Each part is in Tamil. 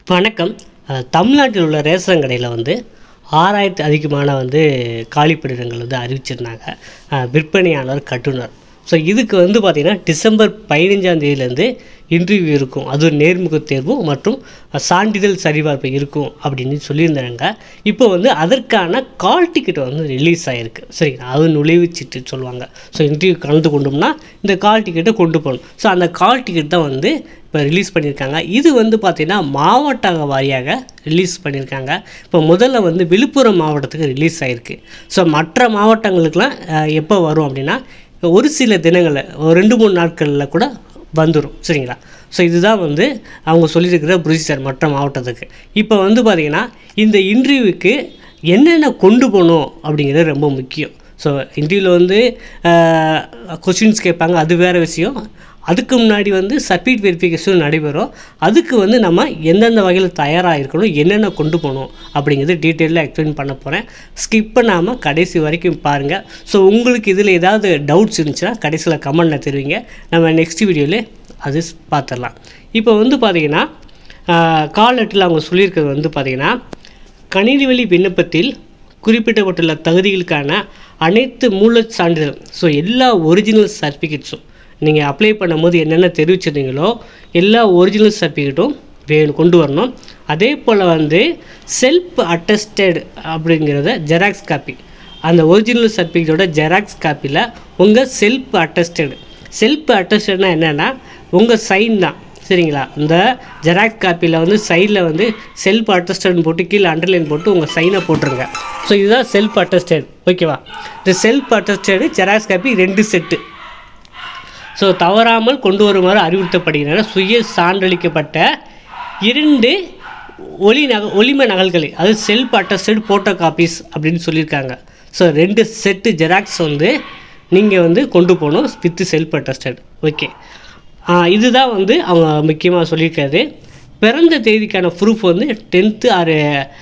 வணக்கம் அஹ், தமிழ்நாட்டில் உள்ள ரேஷன் கடையில் வந்து ஆறாயிரத்து அதிகமான வந்து காலிப்பணியிடங்கள் வந்து அறிவிச்சிருந்தாங்க அஹ், விற்பனையாளர் கட்டுனர் ஸோ இதுக்கு வந்து பார்த்திங்கன்னா டிசம்பர் பதினஞ்சாம் தேதியிலேருந்து இன்டர்வியூ இருக்கும் அது நேர்முக தேர்வு மற்றும் சான்றிதழ் சரிபார்ப்பு இருக்கும் அப்படின்னு சொல்லியிருந்தாங்க இப்போ வந்து அதற்கான கால் டிக்கெட் வந்து ரிலீஸ் ஆகிருக்கு சரிங்களா அது நுழைவுச்சீட்டு சொல்லுவாங்க ஸோ இன்டர்வியூ கலந்து கொண்டோம்னா இந்த கால் டிக்கெட்டை கொண்டு போகணும் ஸோ அந்த கால் டிக்கெட் தான் வந்து இப்போ ரிலீஸ் பண்ணியிருக்காங்க இது வந்து பார்த்திங்கன்னா மாவட்ட வாரியாக ரிலீஸ் பண்ணியிருக்காங்க இப்போ முதல்ல வந்து விழுப்புரம் மாவட்டத்துக்கு ரிலீஸ் ஆகிருக்கு ஸோ மற்ற மாவட்டங்களுக்கெலாம் அஹ், எப்போ வரும் அப்படின்னா ஒரு சில தினங்களில் ஒரு ரெண்டு மூணு நாட்களில் கூட வந்துடும் சரிங்களா ஸோ இதுதான் வந்து அவங்க சொல்லியிருக்கிற ப்ரொசீஜர் மற்ற மாவட்டத்துக்கு இப்போ வந்து பார்த்திங்கன்னா இந்த இன்டர்வியூக்கு என்னென்ன கொண்டு போகணும் அப்படிங்கிறது ரொம்ப முக்கியம் ஸோ இன்டர்வியூவில் வந்து கொஷின்ஸ் கேட்பாங்க அது வேறு விஷயம் அதுக்கு முன்னாடி வந்து சர்டிஃபிகேட் வெரிஃபிகேஷன் நடைபெறும் அதுக்கு வந்து நம்ம எந்தெந்த வகையில் தயாராக இருக்கணும் என்னென்ன கொண்டு போகணும் அப்படிங்கிறது டீட்டெயிலாக எக்ஸ்பிளைன் பண்ண போகிறேன் ஸ்கிப் பண்ணாமல் கடைசி வரைக்கும் பாருங்கள் ஸோ உங்களுக்கு இதில் ஏதாவது டவுட்ஸ் இருந்துச்சுன்னா கடைசியில் கமெண்டில் தெரிவிங்க நம்ம நெக்ஸ்ட் வீடியோவில் அது பார்த்துடலாம் இப்போ வந்து பார்த்தீங்கன்னா கால் லெட்டரில் அவங்க சொல்லியிருக்கிறது வந்து பார்த்தீங்கன்னா கணினிவழி விண்ணப்பத்தில் குறிப்பிடப்பட்டுள்ள தகுதிகளுக்கான அனைத்து மூலச் சான்றிதழ் ஸோ எல்லா ஒரிஜினல் சர்டிஃபிகேட்ஸும் நீங்கள் அப்ளை பண்ணும்போது என்னென்ன தெரிவிச்சிருந்தீங்களோ எல்லா ஒரிஜினல் சர்டிஃபிகேட்டும் வேணும் கொண்டு வரணும் அதே போல் வந்து செல்ஃப் அட்டஸ்டட் அப்படிங்கிறத ஜெராக்ஸ் காப்பி அந்த ஒரிஜினல் சர்டிஃபிகேட்டோட ஜெராக்ஸ் காப்பியில் உங்கள் செல்ஃப் அட்டஸ்டட் செல்ஃப் அட்டஸ்டட்னா என்னென்னா உங்கள் சைன் தான் சரிங்களா இந்த ஜெராக்ஸ் காப்பியில் வந்து சைடில் வந்து செல்ஃப் அட்டஸ்டட்னு போட்டு கீழே அண்டர்லைன் போட்டு உங்கள் சைனை போட்டுருங்க ஸோ இதுதான் செல்ஃப் அட்டஸ்டட் ஓகேவா இந்த செல்ஃப் அட்டஸ்டடு ஜெராக்ஸ் காப்பி ரெண்டு செட்டு ஸோ தவறாமல் கொண்டு வருமாறு அறிவுறுத்தப்படுகின்றன சுய சான்றளிக்கப்பட்ட இரண்டு ஒளி நக ஒளிம நகல்களை அது செல்ஃப் அட்டஸ்டட் ஃபோட்டோ காப்பீஸ் அப்படின்னு சொல்லியிருக்காங்க ஸோ ரெண்டு செட்டு ஜெராக்ஸ் வந்து நீங்கள் வந்து கொண்டு போகணும் வித் செல்ஃப் அட்டஸ்டட் ஓகே இதுதான் வந்து அவங்க முக்கியமாக சொல்லியிருக்காரு பிறந்த தேதிக்கான ப்ரூஃப் வந்து டென்த்து ஆறு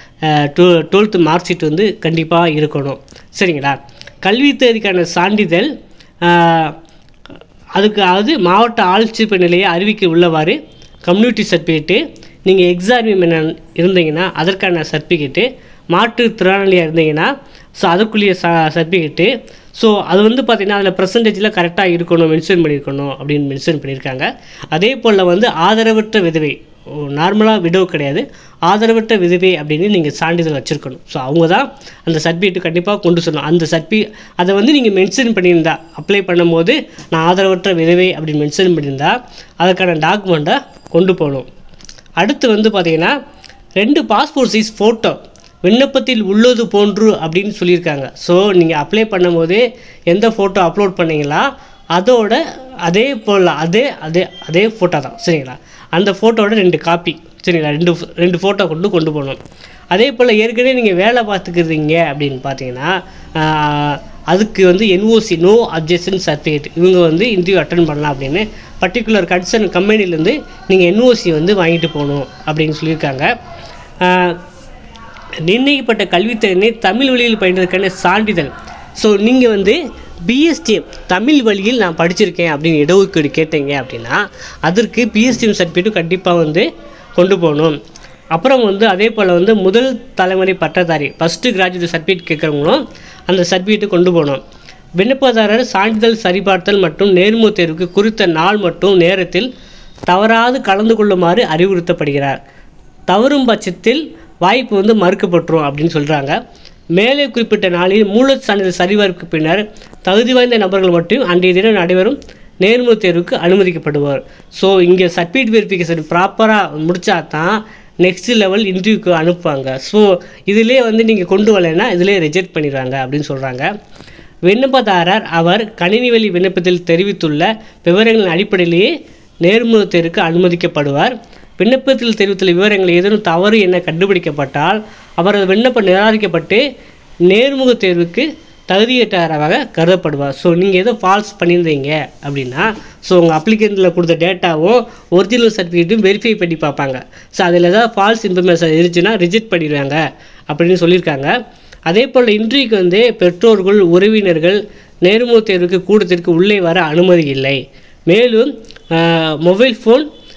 டு டுவெல்த்து மார்க் ஷீட் வந்து கண்டிப்பாக இருக்கணும் சரிங்களா கல்வி தேதிக்கான சான்றிதழ் ஆஹ், அதுக்கு அதாவது மாவட்ட ஆட்சியர் நிலையை அறிவிக்க உள்ளவாறு கம்யூனிட்டி சர்டிஃபிகேட்டு நீங்கள் எக்ஸாம் இருந்தீங்கன்னா அதற்கான சர்டிஃபிகேட்டு மாற்றுத்திறனாளியாக இருந்தீங்கன்னா ஸோ அதுக்குள்ளேயே ச சர்டிஃபிகேட்டு ஸோ அது வந்து பார்த்திங்கன்னா அதில் பர்சன்டேஜில் கரெக்டாக இருக்கணும் மென்ஷன் பண்ணியிருக்கணும் அப்படின்னு மென்ஷன் பண்ணியிருக்காங்க அதே போல் வந்து ஆதரவற்ற விதவை நார்மலாக விடோ கிடையாது ஆதரவற்ற விதவை அப்படின்னு நீங்கள் சான்றிதழ் வச்சுருக்கணும் ஸோ அவங்க தான் அந்த சர்டிஃபிகேட் கண்டிப்பாக கொண்டு சொல்லணும் அந்த சர்டிஃபி அதை வந்து நீங்கள் மென்ஷன் பண்ணியிருந்தா அப்ளை பண்ணும்போது நான் ஆதரவற்ற விதவை அப்படின்னு மென்ஷன் பண்ணியிருந்தா அதுக்கான டாக்குமெண்ட்டை கொண்டு போகணும் அடுத்து வந்து பார்த்தீங்கன்னா ரெண்டு பாஸ்போர்ட் சைஸ் ஃபோட்டோ விண்ணப்பத்தில் உள்ளது போன்று அப்படின்னு சொல்லியிருக்காங்க ஸோ நீங்கள் அப்ளை பண்ணும்போது எந்த ஃபோட்டோ அப்லோட் பண்ணீங்களா அதோட அதே போல் அதே அதே அதே ஃபோட்டோ தான் சரிங்களா அந்த ஃபோட்டோட ரெண்டு காப்பி சரிங்களா ரெண்டு ரெண்டு ஃபோட்டோ கொண்டு கொண்டு போகணும் அதே போல் ஏற்கனவே நீங்கள் வேலை பார்த்துக்கிறீங்க அப்படின்னு பார்த்தீங்கன்னா ஆஹ், அதுக்கு வந்து என்ஓசி நோ அப்ஜெக்ஷன் சர்டிஃபிகேட் இவங்க வந்து இன்டர்வியூ அட்டன் பண்ணலாம் அப்படின்னு பர்டிகுலர் கன்சர்ன் கம்பெனிலேருந்து நீங்கள் என்ஓசி வந்து வாங்கிட்டு போகணும் அப்படின்னு சொல்லியிருக்காங்க ஆஹ், நிர்ணயிக்கப்பட்ட கல்வித்திறனை தமிழ் வழியில் பயின்றதுக்கான சான்றிதழ் ஸோ நீங்கள் வந்து பிஎஸ்டிஎம் தமிழ் வழியில் நான் படிச்சிருக்கேன் அப்படின்னு இடஒதுக்கீடு கேட்டீங்க அப்படின்னா அதற்கு பிஎஸ்டிஎம் சர்டிஃபிகேட்டும் கண்டிப்பாக வந்து கொண்டு போகணும் அப்புறம் வந்து அதே போல் வந்து முதல் தலைமுறை பட்டதாரி ஃபஸ்ட்டு கிராஜுவேட் சர்டிஃபிகேட் கேட்குறவங்களும் அந்த சர்டிஃபிகேட்டு கொண்டு போகணும் விண்ணப்பதாரர் சான்றிதழ் சரிபார்த்தல் மற்றும் நேர்முக தேர்வுக்கு குறித்த நாள் மற்றும் நேரத்தில் தவறாது கலந்து கொள்ளுமாறு அறிவுறுத்தப்படுகிறார் தவறும் பட்சத்தில் வாய்ப்பு வந்து மறுக்கப்பட்டுரும் அப்படின்னு சொல்கிறாங்க மேலே குறிப்பிட்ட நாளில் மூலச் சான்றிதழ் சரிபார்ப்புக்கு பின்னர் தகுதி வாய்ந்த நபர்கள் மட்டும் அன்றைய தினம் நடைபெறும் நேர்முக தேர்வுக்கு அனுமதிக்கப்படுவார் ஸோ இங்கே சர்டிஃபிகேட் வெரிஃபிகேஷன் ப்ராப்பராக முடிச்சா தான் நெக்ஸ்ட் லெவல் இன்டர்வியூக்கு அனுப்புவாங்க ஸோ இதிலே வந்து நீங்கள் கொண்டு வரலைன்னா இதிலே ரிஜெக்ட் பண்ணிடுவாங்க அப்படின்னு சொல்கிறாங்க விண்ணப்பதாரர் அவர் கணினி வழி விண்ணப்பத்தில் தெரிவித்துள்ள விவரங்களின் அடிப்படையிலேயே நேர்முக தேர்வுக்கு அனுமதிக்கப்படுவார் விண்ணப்பத்தில் தெரிவித்துள்ள விவரங்கள் ஏதேனும் தவறு என கண்டுபிடிக்கப்பட்டால் அவரது விண்ணப்பம் நிராகரிக்கப்பட்டு நேர்முக தேர்வுக்கு தகுதியற்றவராக கருதப்படுவார் ஸோ நீங்கள் எதோ ஃபால்ஸ் பண்ணியிருந்தீங்க அப்படின்னா ஸோ உங்கள் அப்ளிகேஷனில் கொடுத்த டேட்டாவும் ஒரிஜினல் சர்டிஃபிகேட்டும் வெரிஃபை பண்ணி பார்ப்பாங்க ஸோ அதில் ஏதாவது ஃபால்ஸ் இன்ஃபர்மேஷன் இருந்துச்சுன்னா ரிஜெக்ட் பண்ணிடுவாங்க அப்படின்னு சொல்லியிருக்காங்க அதே போல் இன்றைக்கு வந்து பெற்றோர்கள் உறவினர்கள் நேர்முக தேர்வுக்கு கூட்டத்திற்கு உள்ளே வர அனுமதி இல்லை மேலும் மொபைல் ஃபோன்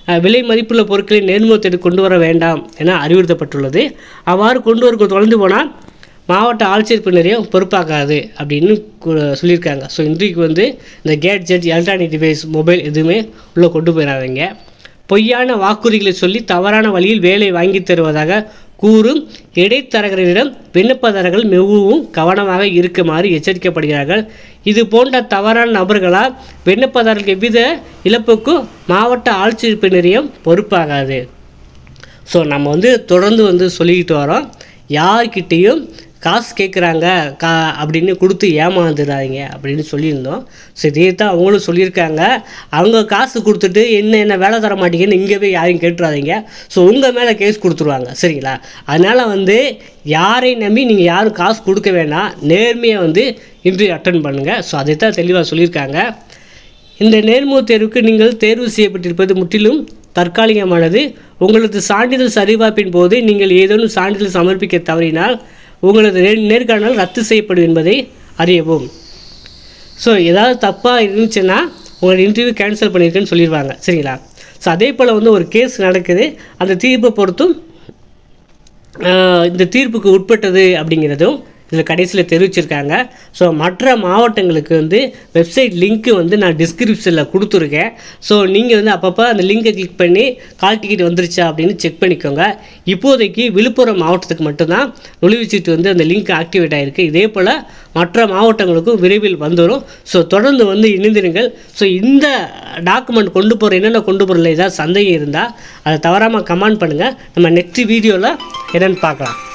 அஹ், விலை மதிப்புள்ள பொருட்களை நேர்முகத்திற்கு கொண்டு வர வேண்டாம் என அறிவுறுத்தப்பட்டுள்ளது அவ்வாறு கொண்டு வர தொடர்ந்து போனால் மாவட்ட ஆட்சியர் பின்னரையும் பொறுப்பாக்காது அப்படின்னு கு- சொல்லியிருக்காங்க ஸோ இன்றைக்கு வந்து இந்த கேட்ஜெட் எலக்ட்ரானிக் டிவைஸ் மொபைல் எதுவுமே உள்ளே கொண்டு போயிடாதீங்க பொய்யான வாக்குறுதிகளை சொல்லி தவறான வழியில் வேலை வாங்கித் தருவதாக கூறும் இடைத்தரகர்களிடம் விண்ணப்பதாரர்கள் மிகவும் கவனமாக இருக்குமாறு எச்சரிக்கப்படுகிறார்கள் இது போன்ற தவறான நபர்களால் விண்ணப்பதாரர்கள் எவ்வித இழப்புக்கும் மாவட்ட ஆட்சியர் பின்னரையும் பொறுப்பாகாது ஸோ நம்ம வந்து தொடர்ந்து வந்து சொல்லிக்கிட்டு வரோம் யார்கிட்டேயும் காசு கேட்குறாங்க கா அப்படின்னு கொடுத்து ஏமாந்துடாதீங்க அப்படின்னு சொல்லியிருந்தோம் ஸோ இதே தான் அவங்களும் சொல்லியிருக்காங்க அவங்க காசு கொடுத்துட்டு என்ன என்ன வேலை தர மாட்டீங்கன்னு இங்கே போய் யாரையும் கேட்டுறாதீங்க ஸோ உங்கள் மேலே கேஸ் கொடுத்துருவாங்க சரிங்களா அதனால் வந்து யாரை நம்பி நீங்கள் யாரும் காசு கொடுக்க வேணாம் நேர்மையாக வந்து இன்டர்வியூ அட்டன் பண்ணுங்கள் ஸோ அதை தான் தெளிவாக சொல்லியிருக்காங்க இந்த நேர்முகத் தேர்வுக்கு நீங்கள் தேர்வு செய்யப்பட்டிருப்பது முற்றிலும் தற்காலிகமானது உங்களது சான்றிதழ் சரிபார்ப்பின் போது நீங்கள் ஏதேனும் சான்றிதழ் சமர்ப்பிக்க தவறினால் உங்களது நே- நேர்காணல் ரத்து செய்யப்படும் என்பதை அறியவும் ஸோ ஏதாவது தப்பாக இருந்துச்சுன்னா உங்களோட இன்டர்வியூ கேன்சல் பண்ணியிருக்கேன்னு சொல்லிடுவாங்க சரிங்களா ஸோ அதே போல் வந்து ஒரு கேஸ் நடக்குது அந்த தீர்ப்பை பொறுத்தும் ஆஹ் இந்த தீர்ப்புக்கு உட்பட்டது அப்படிங்கிறதும் இதில் கடைசியில் தெரிவிச்சிருக்காங்க ஸோ மற்ற மாவட்டங்களுக்கு வந்து வெப்சைட் லிங்க்கு வந்து நான் டிஸ்கிரிப்ஷனில் கொடுத்துருக்கேன் ஸோ நீங்கள் வந்து அப்பப்போ அந்த லிங்கை கிளிக் பண்ணி கால் டிக்கெட் வந்துருச்சா அப்படின்னு செக் பண்ணிக்கோங்க இப்போதைக்கு விழுப்புரம் மாவட்டத்துக்கு மட்டும்தான் நுழைவுச்சீட்டு வந்து அந்த லிங்க் ஆக்டிவேட் ஆகிருக்கு இதே போல் மற்ற மாவட்டங்களுக்கும் விரைவில் வந்துடும் ஸோ தொடர்ந்து வந்து இணைந்திருங்கள் ஸோ இந்த டாக்குமெண்ட் கொண்டு போகிற என்னென்ன கொண்டு போகிறல ஏதாவது சந்தேகம் இருந்தால் அதை தவறாமல் கமெண்ட் பண்ணுங்கள் நம்ம நெக்ஸ்ட் வீடியோவில் என்னென்னு பார்க்கலாம்